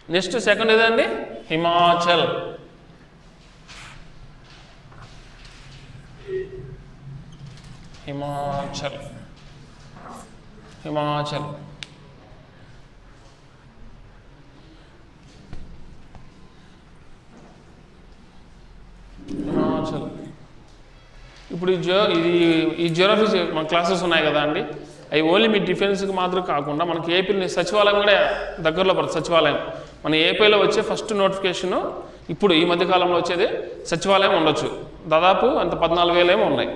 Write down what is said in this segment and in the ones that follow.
Next second ఏదండి హిమాచల్ హిమాచల్ హిమాచల్ హిమాచల్ ఇప్పుడు ఈ జియో ఇది ఈ జియోగ్రఫీ మన క్లాసెస్ ఉన్నాయి కదా అండి అవి ఓన్లీ మీ డిఫెన్స్కి మాత్రం కాకుండా మనకి ఏపీ సచివాలయం కూడా దగ్గరలో పడుతుంది సచివాలయం మన ఏపీలో వచ్చే ఫస్ట్ నోటిఫికేషన్ ఇప్పుడు ఈ మధ్య కాలంలో వచ్చేది సచివాలయం ఉండొచ్చు దాదాపు అంత పద్నాలుగు వేలేమో ఉన్నాయి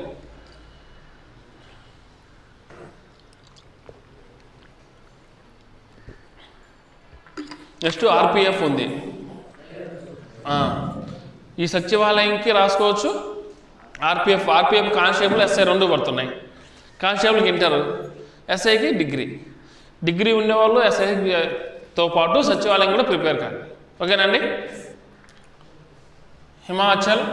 నెక్స్ట్ ఆర్పిఎఫ్ ఉంది ఆ, ఈ సచివాలయంకి రాసుకోవచ్చు ఆర్పిఎఫ్ ఆర్పిఎఫ్ కానిస్టేబుల్ ఎస్ఐ రెండు పడుతున్నాయి కానిస్టేబుల్కి ఇంటర్ ఎస్ఐకి డిగ్రీ డిగ్రీ ఉండేవాళ్ళు ఎస్ఐతో పాటు సచివాలయం కూడా ప్రిపేర్ కాదు ఓకేనండి హిమాచల్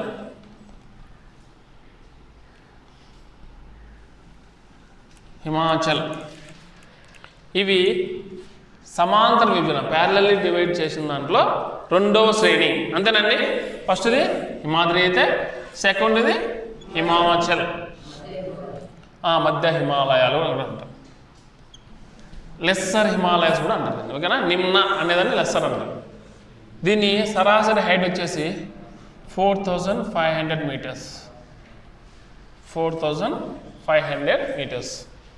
హిమాచల్ ఇవి సమాంతర విభజన ప్యారలల్లీ డివైడ్ చేసిన దాంట్లో రెండవ శ్రేణి అంతేనండి ఫస్ట్ది హిమాద్రి అయితే సెకండ్ది హిమాచల్ ఆ, మధ్య హిమాలయాలు అని కూడా అంటారు లెస్సర్ హిమాలయస్ కూడా అంటారు దీన్ని. ఓకేనా నిమ్న అనేదాన్ని లెస్సర్ అంటారు దీని సరాసరి హైట్ వచ్చేసి four thousand five hundred metres four thousand five hundred metres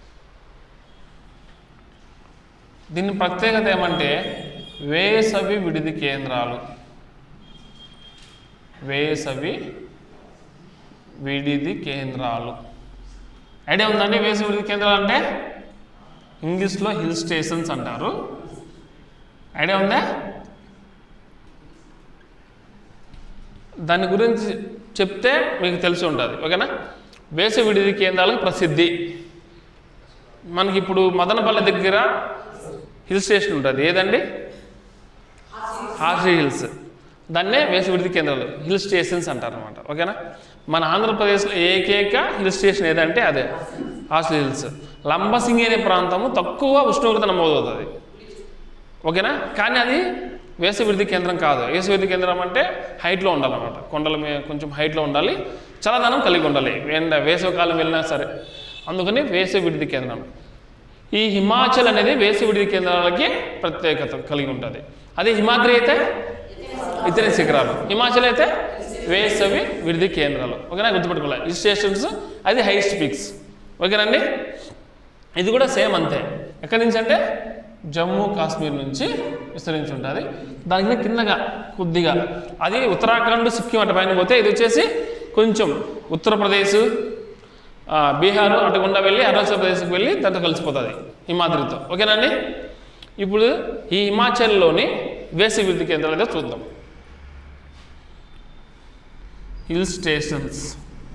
దీని ప్రత్యేకత ఏమంటే వేసవి విడిది కేంద్రాలు వేసవి విడిది కేంద్రాలు ఐడియా ఉందండి వేసవి విడిది కేంద్రాలు అంటే ఇంగ్లీష్లో హిల్ స్టేషన్స్ అంటారు ఐడియా ఉందా దాని గురించి చెప్తే మీకు తెలిసి ఉంటుంది ఓకేనా వేసవి విడిది కేంద్రాలకు ప్రసిద్ధి మనకి ఇప్పుడు మదనపల్లి దగ్గర హిల్ స్టేషన్ ఉంటుంది ఏదండి హార్సీ హిల్స్ దాన్నే వేసవిడిది కేంద్రాలు హిల్ స్టేషన్స్ అంటారు అనమాట ఓకేనా మన ఆంధ్రప్రదేశ్లో ఏకైక హిల్ స్టేషన్ ఏదంటే అదే హార్సీ హిల్స్ లంబసింగి అనే ప్రాంతము తక్కువ ఉష్ణోగ్రత నమోదవుతుంది ఓకేనా కానీ అది వేసవిడిది కేంద్రం కాదు వేసవిడిది కేంద్రం అంటే హైట్లో ఉండాలన్నమాట కొండల మీద కొంచెం హైట్లో ఉండాలి చల్లదనం కలిగి ఉండాలి ఎండ వేసవికాలం వెళ్ళినా సరే అందుకని వేసవిడిది కేంద్రం ఈ హిమాచల్ అనేది వేసవిడిది కేంద్రాలకి ప్రత్యేకత కలిగి ఉంటుంది అదే హిమాద్రి అయితే ఇతర శిఖరాలు హిమాచల్ అయితే వేసవి విడిది కేంద్రాలు ఓకేనా గుర్తుపెట్టుకోవాలి ఈ స్టేషన్స్ అది హైయెస్ట్ పిక్స్ ఓకేనండి ఇది కూడా సేమ్ అంతే ఎక్కడి నుంచి అంటే జమ్మూ కాశ్మీర్ నుంచి విస్తరించి ఉంటుంది దాని కిందగా కొద్దిగా అది ఉత్తరాఖండ్ సిక్కిం అటు పైన పోతే ఇది వచ్చేసి కొంచెం ఉత్తరప్రదేశ్ ఆ, బీహార్ అటు గుండా వెళ్ళి అరుణాచల్ ప్రదేశ్కి వెళ్ళి దాంతో కలిసిపోతుంది హిమాద్రితో ఓకేనండి ఇప్పుడు ఈ హిమాచల్లోని వేసవి విద్యుత్ కేంద్రాలు అయితే చూద్దాం హిల్ స్టేషన్స్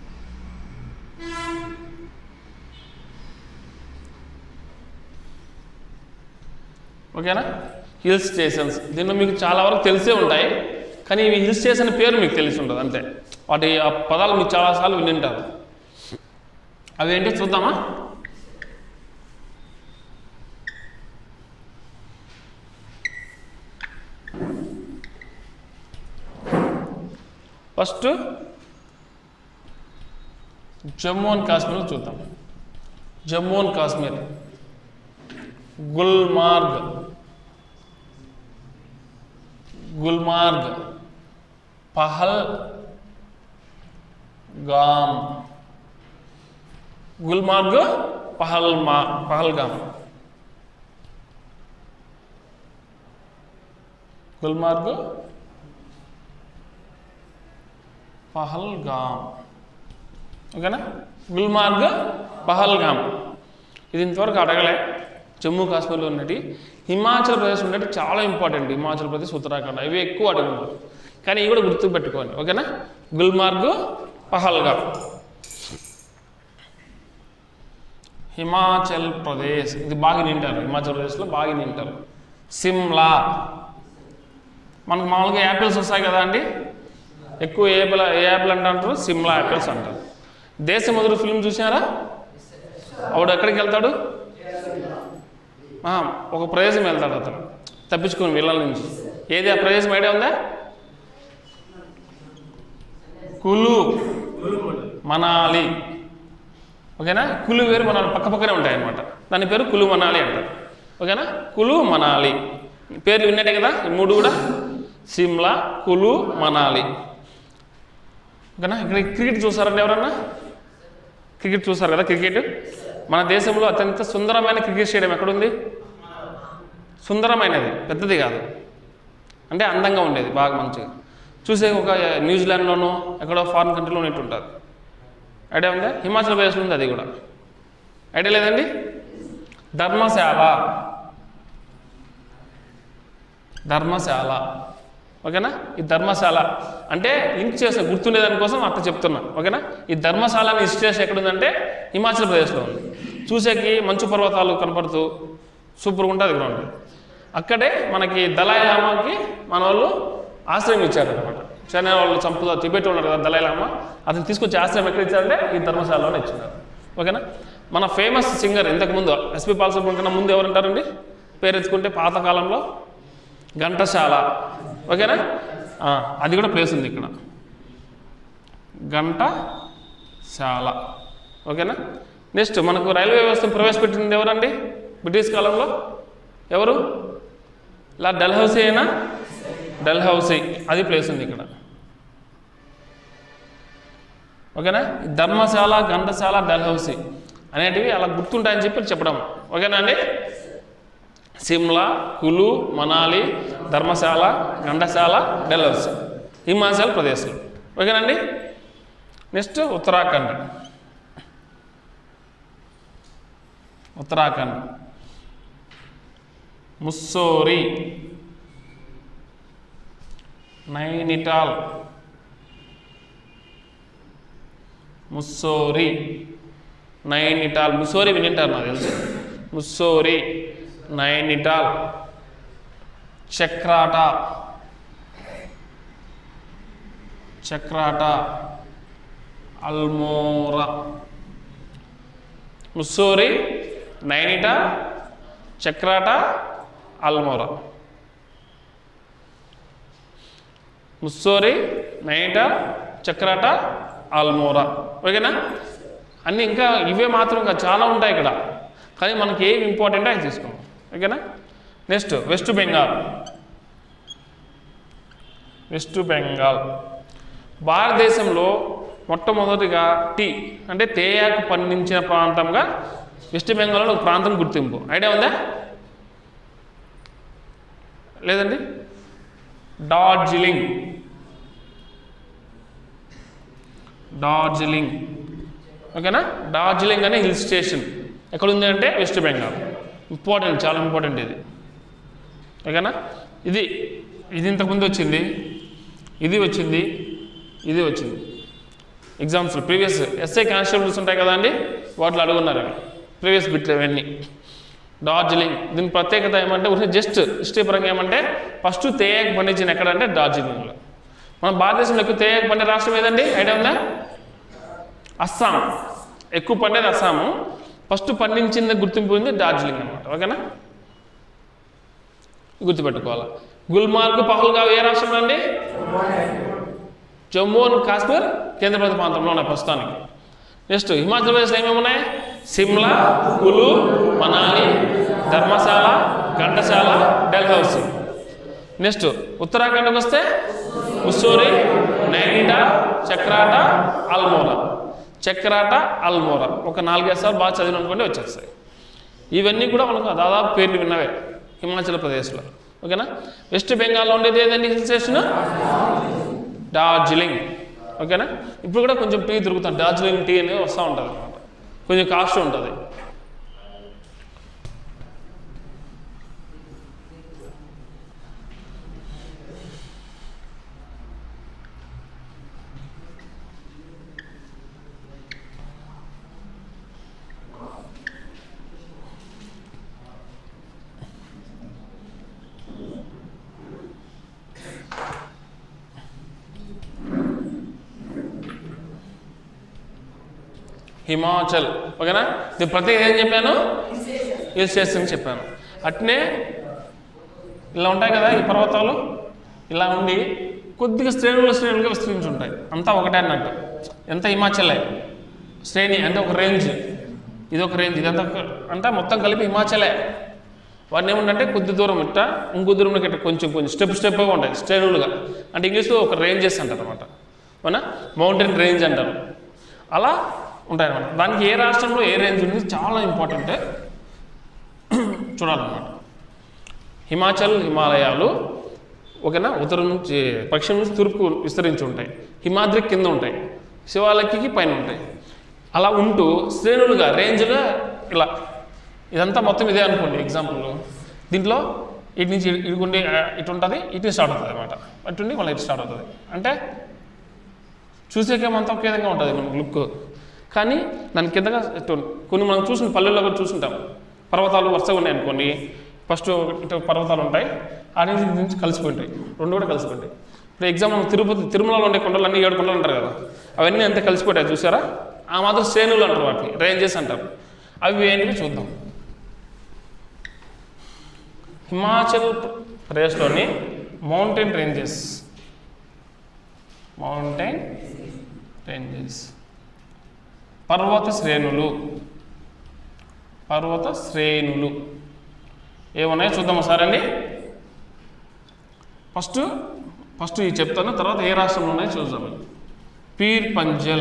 ఓకేనా హిల్ స్టేషన్స్ దీనిలో మీకు చాలా వరకు తెలిసే ఉంటాయి కానీ ఇవి హిల్ స్టేషన్ పేరు మీకు తెలిసి ఉంటుంది అంతే వాటి ఆ పదాలు మీకు చాలాసార్లు వినింటారు అవి ఏంటో చూద్దామా ఫస్ట్ జమ్మూ అండ్ కాశ్మీర్ చూద్దాం జమ్మూ అండ్ కాశ్మీర్ గుల్మార్గ్ గుల్మార్గ్ పహల్ గామ్ గుల్మార్గ్ పహల్మా పహల్గామ్ గుల్మార్గ్ పహల్గామ్ ఓకేనా గుల్మార్గ్ పహల్గామ్ ఇది ఇంతవరకు అడగలే జమ్మూ కాశ్మీర్లో ఉన్నటి హిమాచల్ ప్రదేశ్ ఉన్నట్టు చాలా ఇంపార్టెంట్ హిమాచల్ ప్రదేశ్ ఉత్తరాఖండ్ ఇవి ఎక్కువ అడుగున్నారు కానీ ఇవి కూడా గుర్తు పెట్టుకోండి ఓకేనా గుల్మార్గ్ పహల్గామ్ హిమాచల్ ప్రదేశ్ ఇది బాగా నింటారు హిమాచల్ ప్రదేశ్లో బాగా నింటారు సిమ్లా మనకు మామూలుగా యాపిల్స్ వస్తాయి కదా అండి ఎక్కువ ఏ యాపిల్ ఏ యాపిల్ అంటే అంటారు సిమ్లా యాపిల్స్ అంటారు దేశముదురు ఫిల్మ్ చూసారా ఆవిడ ఎక్కడికి వెళ్తాడు ఆ, ఒక ప్రదేశం వెళ్తాడు అతను తప్పించుకుని వీళ్ళ నుంచి ఏది ఆ ప్రదేశం ఐడియా ఉందా కులు మనాలి ఓకేనా కులు వేరు మనాలి పక్క పక్కనే ఉంటాయి అన్నమాట దాని పేరు కులు మనాలి అంటారు ఓకేనా కులు మనాలి పేర్లు విన్నట్టే కదా ఈ మూడు కూడా సిమ్లా కులు మనాలి ఓకేనా ఇక్కడ క్రికెట్ చూసారండి ఎవరన్నా క్రికెట్ చూసారు కదా క్రికెట్ మన దేశంలో అత్యంత సుందరమైన క్రికెట్ స్టేడియం ఎక్కడుంది సుందరమైనది పెద్దది కాదు అంటే అందంగా ఉండేది బాగా మంచిగా చూసే ఒక న్యూజిలాండ్లోనూ ఎక్కడో ఫారిన్ కంట్రీలో ఉన్నట్టు ఉంటుంది ఐడియా ఉందా హిమాచల్ ప్రదేశ్లో ఉంది అది కూడా ఐడియా లేదండి ధర్మశాల ధర్మశాల ఓకేనా ఈ ధర్మశాల అంటే లింక్ చేసే గుర్తుండే దానికోసం అట్లా చెప్తున్నా ఓకేనా ఈ ధర్మశాల అనే స్టేషన్ ఎక్కడుందంటే హిమాచల్ ప్రదేశ్లో ఉంది చూసేకి మంచు పర్వతాలు కనపడుతూ సూపర్గా ఉంటుంది గ్రౌండ్ అక్కడే మనకి దళాయి లామాకి మన వాళ్ళు ఆశ్రయం ఇచ్చారు అనమాట చైనా వాళ్ళు చంపుతా టిబెట్ ఉన్నారు కదా దళాయి లామా అతను తీసుకొచ్చి ఆశ్రయం ఎక్కడ ఇచ్చారంటే ఈ ధర్మశాలలోనే ఇచ్చినారు ఓకేనా మన ఫేమస్ సింగర్ ఇంతకుముందు ఎస్పి బాలసుబ్రహ్మణ్యం కన్నా ముందు ఎవరు ఉంటారండి పేరు ఎత్తుకుంటే పాతకాలంలో ఘంటశాల ఓకేనా ఆ, అది కూడా ప్లేస్ ఉంది ఇక్కడ ఘంటశాల ఓకేనా నెక్స్ట్ మనకు రైల్వే వ్యవస్థ ప్రవేశపెట్టింది ఎవరండి బ్రిటిష్ కాలంలో ఎవరు ఇలా డల్హౌసీ అయినా డల్హౌసీ అది ప్లేస్ ఉంది ఇక్కడ ఓకేనా ఈ ధర్మశాల ఘంటశాల డల్హౌసీ అనేటివి అలా గుర్తుంటాయని చెప్పి చెప్పడం ఓకేనా అండి సిమ్లా కులు మనాలి ధర్మశాల ఘంటశాల డెల్హౌసీ హిమాచల్ ప్రదేశ్లో ఓకేనండి నెక్స్ట్ ఉత్తరాఖండ్ ఉత్తరాఖండ్ ముస్సోరి నైనిటాల్ ముస్సోరి నైనిటాల్ ముస్సోరి వినింటారు నాకు తెలుసు ముస్సోరి నైనిటాల్ చక్రాట చక్రాట అల్మోరా ముస్సోరి నైనిటాల్ చక్రాట అల్మోరా ముస్సోరి నైనిటాల్ చక్రాట ఆల్మోరా ఓకేనా అన్నీ ఇంకా ఇవే మాత్రం కాదు చాలా ఉంటాయి ఇక్కడ కానీ మనకి ఏం ఇంపార్టెంట్ అది తీసుకోండి ఓకేనా next West Bengal West Bengal భారతదేశంలో మొట్టమొదటిగా టీ అంటే తేయాకు పండించిన ప్రాంతంగా వెస్ట్ బెంగాల్లో ఒక ప్రాంతం గుర్తింపు ఐడియా ఉందా లేదండి డార్జిలింగ్ డార్జిలింగ్ ఓకేనా డార్జిలింగ్ అనే హిల్ స్టేషన్ ఎక్కడ ఉంది అంటే వెస్ట్ బెంగాల్ ఇంపార్టెంట్ చాలా ఇంపార్టెంట్ ఇది ఓకేనా ఇది ఇది ఇంతకుముందు వచ్చింది ఇది వచ్చింది ఇది వచ్చింది ఎగ్జామ్స్లో ప్రీవియస్ ఎస్ఐ కానిస్టేబుల్స్ ఉంటాయి కదా అండి వాటిలో అడుగున్నారు అవి ప్రీవియస్ బిట్లు ఇవన్నీ డార్జిలింగ్ దీని ప్రత్యేకత ఏమంటే ఉట్టి జస్ట్ హిస్టరీ పరంగా ఏమంటే ఫస్ట్ తేయాకు పండించిన ఎక్కడంటే డార్జిలింగ్లో మన భారతదేశంలో ఎక్కువ తేయాకు పండే రాష్ట్రం ఏదండి ఐడియా ఉందా అస్సాం ఎక్కువ పండేది అస్సాము ఫస్ట్ పండించింది గుర్తింపు ఉంది డార్జిలింగ్ అనమాట ఓకేనా గుర్తుపెట్టుకోవాలి గుల్మార్గ్ పహల్గావ్ ఏ రాష్ట్రం అండి జమ్మూ అండ్ కాశ్మీర్ కేంద్రపాలిత ప్రాంతంలో ఉన్నాయి ప్రస్తుతానికి నెక్స్ట్ హిమాచల్ ప్రదేశ్లో ఏమేమి ఉన్నాయి సిమ్లా కులు మనాలి ధర్మశాల ఘంటశాల డెల్హౌసీ నెక్స్ట్ ఉత్తరాఖండ్కి వస్తే ముస్సూరి నైనిటా చక్రాట అల్మోరా చక్రాట అల్మోరా ఒక నాలుగైదు సార్లు బాగా చదివిన అనుకోండి వచ్చేస్తాయి ఇవన్నీ కూడా మనకు దాదాపు పేర్లు విన్నవే హిమాచల్ ప్రదేశ్లో ఓకేనా వెస్ట్ బెంగాల్లో ఉండేది ఏదండి హిల్ స్టేషన్ డార్జిలింగ్ ఓకేనా ఇప్పుడు కూడా కొంచెం టీ దొరుకుతుంది డార్జిలింగ్ టీ అనేది వస్తూ ఉంటుంది అనమాట కొంచెం కాస్ట్ ఉంటుంది హిమాచల్ ఓకేనా దీని ప్రత్యేకత ఏం చెప్పాను హిల్ స్టేషన్ చెప్పాను అట్నే ఇలా ఉంటాయి కదా ఈ పర్వతాలు ఇలా ఉండి కొద్దిగా శ్రేణులు శ్రేణులుగా విస్తరించి ఉంటాయి అంతా ఒకటే అన్నట్టు ఎంత హిమాచలే శ్రేణి అంటే ఒక రేంజ్ ఇది ఒక రేంజ్ ఇదంతా ఒక- అంతా మొత్తం కలిపి హిమాచలే వాటిని ఏమంటే కొద్ది దూరం ఇట్ట ఇంకో దూరం ఇట్ట కొంచెం కొంచెం స్టెప్ స్టెప్గా ఉంటాయి శ్రేణులుగా అంటే ఇంగ్లీష్లో ఒక రేంజెస్ అంటారు అనమాట అవునా మౌంటైన్ రేంజ్ అంటారు అలా ఉంటాయి అనమాట దానికి ఏ రాష్ట్రంలో ఏ రేంజ్ ఉంది చాలా ఇంపార్టెంట్ చూడాలన్నమాట హిమాచల్ హిమాలయాలు ఓకేనా ఉత్తరం నుంచి పశ్చిమ నుంచి తూర్పు విస్తరించి ఉంటాయి హిమాద్రి కింద ఉంటాయి శివాలక్కి పైన ఉంటాయి అలా ఉంటూ శ్రేణులుగా రేంజ్గా ఇలా ఇదంతా మొత్తం ఇదే అనుకోండి ఎగ్జాంపుల్ దీంట్లో ఇటు నుంచి ఇటు- ఇటుకుండి ఆ, ఇటు ఉంటుంది ఇటు స్టార్ట్ అవుతుంది అనమాట అటుండి మళ్ళీ ఇటు స్టార్ట్ అవుతుంది అంటే చూసేకేమంతా ఒకే విధంగా ఉంటుంది మనకు లుక్ కానీ దాని కిందగా ఇటు కొన్ని మనం చూసిన పల్లెల్లో కూడా చూసుంటాం పర్వతాలు వరుసగా ఉన్నాయి అనుకోండి ఫస్ట్ ఇటు పర్వతాలు ఉంటాయి ఆ నుంచి ఇటు నుంచి కలిసిపోయి ఉంటాయి రెండు కూడా కలిసిపోయి ఉంటాయి ఇప్పుడు ఎగ్జామ్ మనం తిరుపతి తిరుమలలో ఉండే కొండలు అన్ని ఏడు కొండలు అంటారు కదా అవన్నీ అంతే కలిసిపోయాయి చూసారా ఆ మాత్రం శ్రేణులు అంటారు వాటిని రేంజెస్ అంటారు అవి ఏంటివి చూద్దాం హిమాచల్ ప్రదేశ్లోని మౌంటైన్ రేంజెస్ మౌంటైన్ రేంజెస్ పర్వత శ్రేణులు పర్వత శ్రేణులు ఏమున్నాయో చూద్దాం ఒకసారి అండి ఫస్ట్ ఫస్ట్ ఇది చెప్తాను తర్వాత ఏ రాష్ట్రంలో ఉన్నాయో చూద్దాం పీర్ పంజల్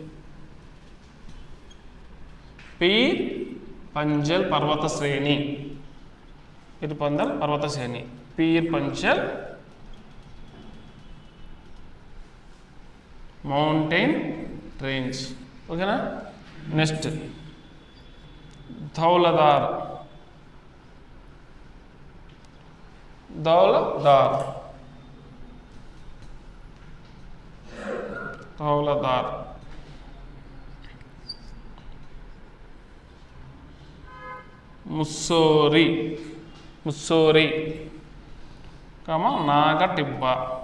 పీర్ పంజల్ పర్వత శ్రేణి పీర్ పంజల్ పర్వత శ్రేణి పీర్ పంజల్ మౌంటైన్ రేంజ్ ఓకేనా నెక్స్ట్ ధౌలదార్ ధౌలదార్ ధౌలదార్ ముస్సోరి ముస్సోరి కమ నాగటిబ్బ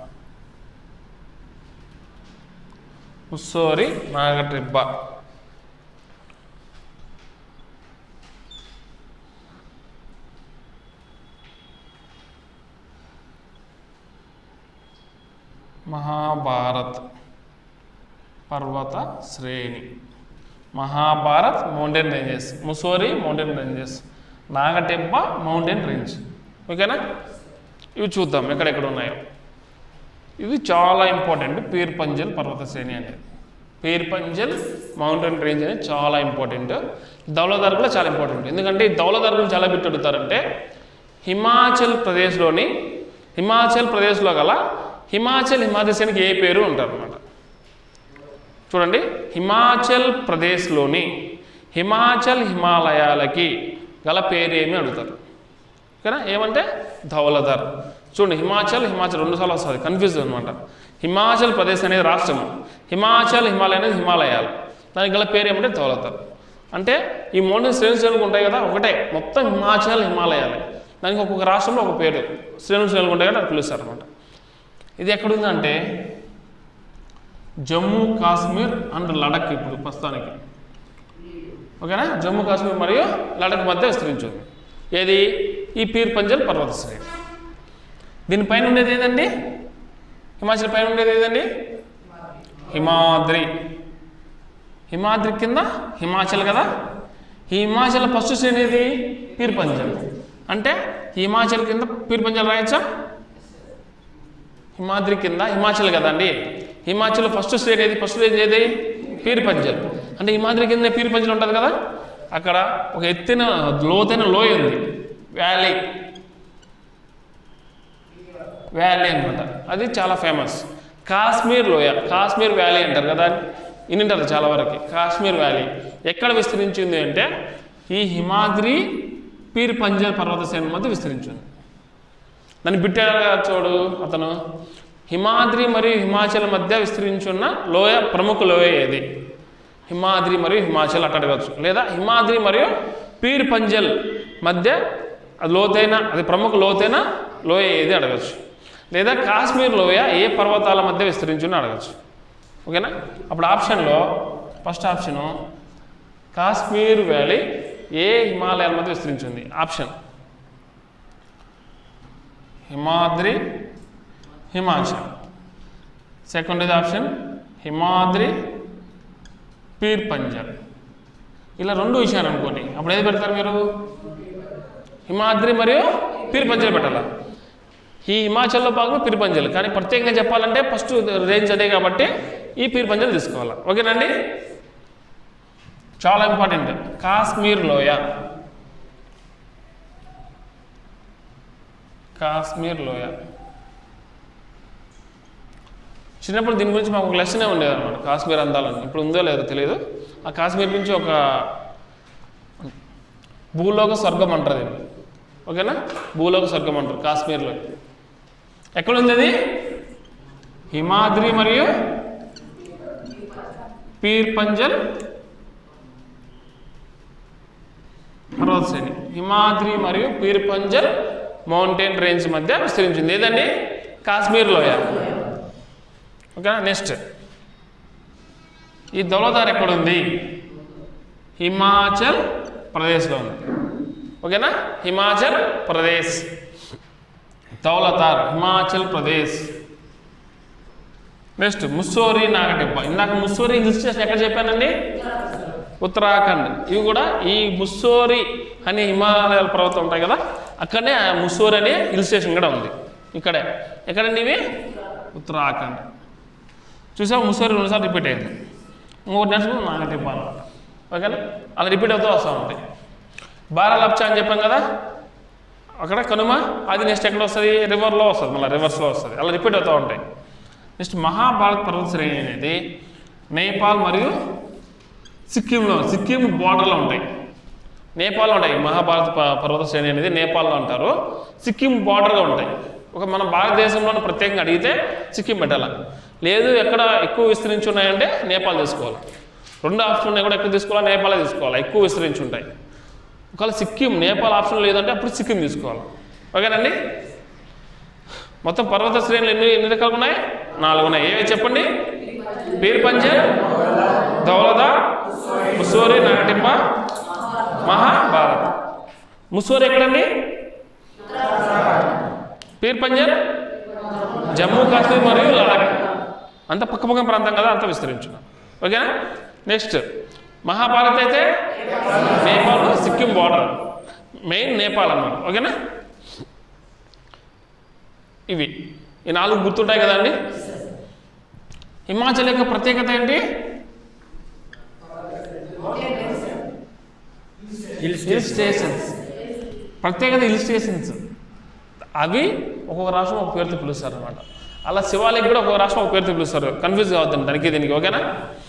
ముస్సోరి నాగటిబ్బ మహాభారత్ పర్వత శ్రేణి Mahabharat mountain ranges Mussoorie mountain ranges Nagtibba mountain range ఓకేనా ఇవి చూద్దాం ఎక్కడెక్కడ ఉన్నాయో ఇది చాలా ఇంపార్టెంట్ పీర్ పంజల్ పర్వత శ్రేణి అనేది పీర్ పంజల్ మౌంటైన్ రేంజ్ అనేది చాలా ఇంపార్టెంట్ దౌలదార్ కూడా చాలా ఇంపార్టెంట్ ఎందుకంటే ఈ దౌలదార్ గురించి ఎలా పెట్టి అడుగుతారంటే హిమాచల్ ప్రదేశ్లోని హిమాచల్ ప్రదేశ్లో గల హిమాచల్ హిమాద్రి శ్రేణికి ఏ పేరు ఉంటారు అనమాట చూడండి హిమాచల్ ప్రదేశ్లోని హిమాచల్ హిమాలయాలకి గల పేరు ఏమి అడుగుతారు ఓకేనా ఏమంటే ధౌలధర్ చూడండి హిమాచల్ హిమాచల్ రెండుసార్లు వస్తుంది కన్ఫ్యూజ్ అనమాట హిమాచల్ ప్రదేశ్ అనేది రాష్ట్రం హిమాచల్ హిమాలయ అనేది హిమాలయాలు దానికి గల పేరు ఏమంటే ధౌలధర్ అంటే ఈ మౌంటైన్ శ్రేణు శ్రేణులు ఉంటాయి కదా ఒకటే మొత్తం హిమాచల్ హిమాలయాలే దానికి ఒక్కొక్క రాష్ట్రంలో ఒక పేరు శ్రేణులు శ్రేణులు ఉంటాయి కదా అది పిలుస్తారు అనమాట ఇది ఎక్కడుందంటే జమ్మూ కాశ్మీర్ అండ్ లడక్ ఇప్పుడు ప్రస్తుతానికి ఓకేనా జమ్మూ కాశ్మీర్ మరియు లడక్ మధ్య విస్తరించింది ఏది ఈ పీర్ పంజల్ పర్వత శ్రేణి దీనిపైన ఉండేది ఏదండి హిమాచల్ పైన ఉండేది ఏదండి హిమాద్రి హిమాద్రి కింద హిమాచల్ కదా ఈ హిమాచల్ ఫస్ట్ శ్రేణి ఏది పీర్ పంజల్ అంటే హిమాచల్ కింద పీర్ పంజల్ రాయొచ్చా హిమాద్రి కింద హిమాచల్ కదండి హిమాచల్ ఫస్ట్ స్టేట్ ఏది ఫస్ట్ స్టేట్ ఏది పీర్ పంజల్ అంటే హిమాద్రి కింద పీర్ పంజల్ ఉంటుంది కదా అక్కడ ఒక ఎత్తైన లోతైన లోయ ఉంది వ్యాలీ వ్యాలీ అనమాట అది చాలా ఫేమస్ కాశ్మీర్ లోయ కాశ్మీర్ వ్యాలీ అంటారు కదా వినింటారు చాలా వరకు కాశ్మీర్ వ్యాలీ ఎక్కడ విస్తరించింది అంటే ఈ హిమాద్రి పీర్ పంజల్ పర్వత శ్రేణి మధ్య విస్తరించింది దాన్ని బిట్టారుగా చూడు అతను హిమాద్రి మరియు హిమాచల్ మధ్య విస్తరించున్న లోయ ప్రముఖ లోయ ఏది హిమాద్రి మరియు హిమాచల్ అట్ట అడగచ్చు లేదా హిమాద్రి మరియు పీర్ పంజల్ మధ్య అది లోతైన అది ప్రముఖ లోతైన లోయ ఏది అడగచ్చు లేదా కాశ్మీర్ లోయ ఏ పర్వతాల మధ్య విస్తరించుని అడగచ్చు ఓకేనా అప్పుడు ఆప్షన్లో ఫస్ట్ ఆప్షను కాశ్మీర్ వ్యాలీ ఏ హిమాలయాల మధ్య విస్తరించింది ఆప్షన్ హిమాద్రి హిమాచల్ సెకండ్ ఇది ఆప్షన్ హిమాద్రి పీర్ పంజల్ ఇలా రెండు విషయాలు అనుకోండి అప్పుడు ఏది పెడతారు మీరు హిమాద్రి మరియు పీర్ పంజల్ పెట్టాలా ఈ హిమాచల్లో భాగం పీర్ పంజల్ కానీ ప్రత్యేకంగా చెప్పాలంటే ఫస్ట్ రేంజ్ అదే కాబట్టి ఈ పీర్ పంజల్ తీసుకోవాలి ఓకేనండి చాలా ఇంపార్టెంట్ కాశ్మీర్ లోయ కాశ్మీర్ లోయ చిన్నప్పుడు దీని గురించి మాకు ఒక లెసనే ఉండేది అనమాట కాశ్మీర్ అందాలని ఇప్పుడు ఉందో లేదో తెలియదు ఆ కాశ్మీర్ నుంచి ఒక భూలోక స్వర్గం అంటారు దీన్ని ఓకేనా భూలోక స్వర్గం అంటారు కాశ్మీర్లో ఎక్కడ ఉంది అది హిమాద్రి మరియు పీర్ పంజల్ పర్వత శ్రేణి హిమాద్రి మరియు పీర్ పంజల్ మౌంటైన్ రేంజ్ మధ్య విస్తరించింది ఏదండి కాశ్మీర్ లోయ ఓకేనా నెక్స్ట్ ఈ దౌలతార్ ఎక్కడుంది హిమాచల్ ప్రదేశ్లో ఉంది ఓకేనా హిమాచల్ ప్రదేశ్ దౌలతార్ హిమాచల్ ప్రదేశ్ నెక్స్ట్ ముస్సోరి నాగటిప్ప ఇందాక ముస్సోరి హిల్ స్టేషన్ ఎక్కడ చెప్పానండి ఉత్తరాఖండ్ ఇవి కూడా ఈ ముస్సోరి అనే హిమాలయాల పర్వతం ఉంటాయి కదా అక్కడనే ఆ ముస్సోరి అనే హిల్ స్టేషన్ కూడా ఉంది ఇక్కడే ఎక్కడండి ఇవి ఉత్తరాఖండ్ చూసావు ముస్సోరి రెండుసార్లు రిపీట్ అయింది మూడు నెలలు నాగటిప్ప అనమాట ఓకేనా అలా రిపీట్ అవుతూ వస్తూ ఉంటాయి బారాలప్చా అని చెప్పాం కదా అక్కడ కనుమ అది నెక్స్ట్ ఎక్కడ వస్తుంది రివర్లో వస్తుంది మళ్ళీ రివర్స్లో వస్తుంది అలా రిపీట్ అవుతూ ఉంటాయి నెక్స్ట్ మహాభారత్ పర్వత శ్రేణి అనేది నేపాల్ మరియు సిక్కింలో సిక్కిం బార్డర్లో ఉంటాయి నేపాల్లో ఉంటాయి మహాభారత ప- పర్వత శ్రేణి అనేది నేపాల్లో ఉంటారు సిక్కిం బార్డర్గా ఉంటాయి ఒక మన భారతదేశంలోని ప్రత్యేకంగా అడిగితే సిక్కిం పెట్టాల లేదు ఎక్కడ ఎక్కువ విస్తరించి ఉన్నాయంటే నేపాల్ తీసుకోవాలి రెండు ఆప్షన్ ఉన్నాయి కూడా ఎక్కడ తీసుకోవాలి నేపాలే తీసుకోవాలి ఎక్కువ విస్తరించి ఉంటాయి ఒకవేళ సిక్కిం నేపాల్ ఆప్షన్ లేదంటే అప్పుడు సిక్కిం తీసుకోవాలి ఓకేనండి మొత్తం పర్వత శ్రేణులు ఎన్ని ఎన్ని రకాలు ఉన్నాయి నాలుగు ఉన్నాయి ఏవి చెప్పండి పీర్ పంజల్ దౌలదార్ ముస్సోరి నాగటింప మహాభారత్ ముస్సోరి ఎక్కడండి పీర్ పంజల్ జమ్మూ కాశ్మీర్ మరియు లడాక్ అంత పక్కపక్క ప్రాంతం కదా అంత విస్తరించు ఓకేనా నెక్స్ట్ మహాభారత్ అయితే నేపాల్ సిక్కిం బార్డర్ మెయిన్ నేపాల్ అన్నమాట ఓకేనా ఇవి ఈ నాలుగు గుర్తుంటాయి కదండి హిమాచల్ యొక్క ప్రత్యేకత ఏంటి హిల్ హిల్ స్టేషన్స్ ప్రత్యేకత హిల్ స్టేషన్స్ అవి ఒక్కొక్క రాష్ట్రం ఒక పేరుతో పిలుస్తారు అనమాట అలా శివాలయం కూడా ఒక్కొక్క రాష్ట్రం ఒక పేరుతో పిలుస్తారు కన్ఫ్యూజ్ కావద్దండి దానికి దీనికి ఓకేనా